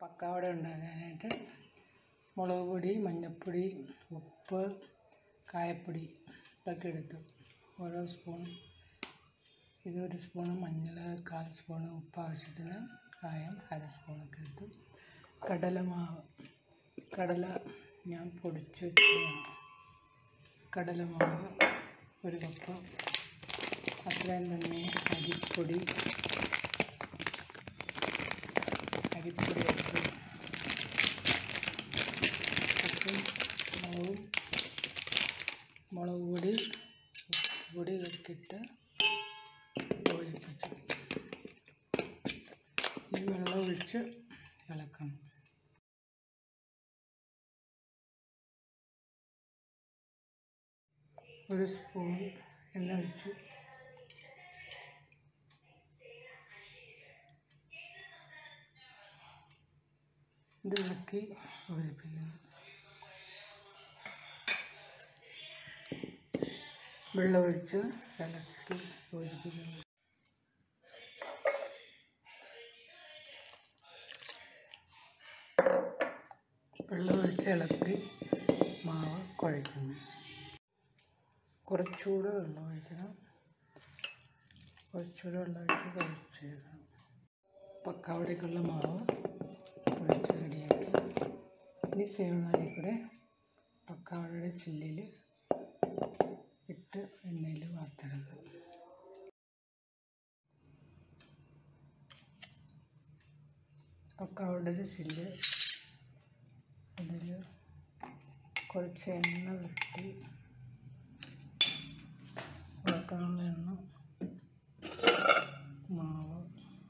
പക്കാവട ഉണ്ടാക്കാനായിട്ട് മുളക് പൊടി മഞ്ഞൾപ്പൊടി ഉപ്പ് കായപ്പൊടി ഇതൊക്കെ എടുത്തു ഓരോ സ്പൂൺ ഇത് ഒരു സ്പൂൺ മഞ്ഞൾ കാൽ സ്പൂൺ ഉപ്പ് ആവശ്യത്തിന് കായം അര സ്പൂണൊക്കെ എടുത്തു കടലമാവ് കടല ഞാൻ പൊടിച്ച് വെച്ചതാണ് കടലമാവ് ഒരു കപ്പ് അത്രയും തന്നെ അരിപ്പൊടി അരിപ്പൊടി എടുത്തു ഉപ്പും മുളകും മുളക് പൊടി ഉപ്പ് പൊടി ഇതൊക്കെ ഇട്ട് യോജിപ്പിച്ചു ഈ വെള്ളം ഒഴിച്ച് ഇളക്കണം ഒരു സ്പൂൺ എണ്ണ ഒഴിച്ചു ഇത് ഇളക്കി യോജിപ്പിക്കുന്നു വെള്ളം ഒഴിച്ച് ഇളക്കി യോജിപ്പിക്കുന്നു വെള്ളം ഒഴിച്ച് ഇളക്കി മാവ് കുഴയ്ക്കുന്നു കുറച്ചുകൂടെ വെള്ളം ഒഴിക്കണം കുറച്ചുകൂടെ വെള്ളം ഒഴിച്ച് കുഴച്ചെടുക്കണം പക്കാവടയ്ക്കുള്ള മാവ് കുഴച്ച് റെഡിയാക്കി ഇനി സേവനാഴി കൂടെ പക്കാവടയുടെ ചില്ലിൽ ഇട്ട് എണ്ണയിൽ വറുത്തെടുക്കുക പക്കാവടയുടെ ചില്ല് അതിൽ കുറച്ച് എണ്ണ വെട്ടി വറക്കാനുള്ള എണ്ണ മാവ്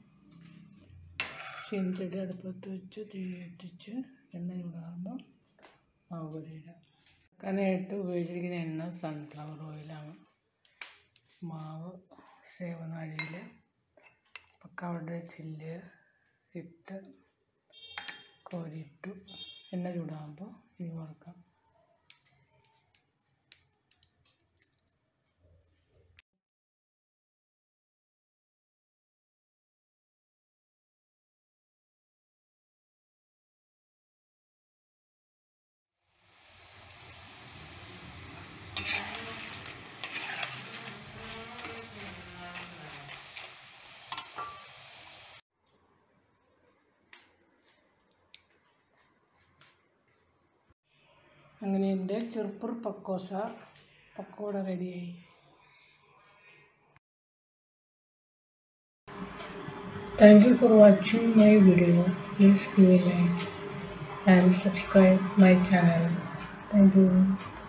ചീനച്ചട്ടി അടുപ്പത്ത് വെച്ച് തീ കത്തിച്ച് എണ്ണ ചൂടാകുമ്പോൾ മാവ് പൊടിയിടാം വറക്കാനായിട്ട് ഉപയോഗിച്ചിരിക്കുന്ന എണ്ണ സൺഫ്ലവർ ഓയിലാണ് മാവ് സേവനാഴിയിൽ പക്കാവടയുടെ ചില്ല് ഇട്ട് കോരിയിട്ടു എണ്ണ ചൂടാകുമ്പോൾ ഇനി വറുക്കാം അങ്ങനെ എൻ്റെ ചെറുപ്പൂർ പക്കോസ പക്കോട റെഡിയായി Thank you for watching my video. Please give a like and subscribe my channel. Thank you.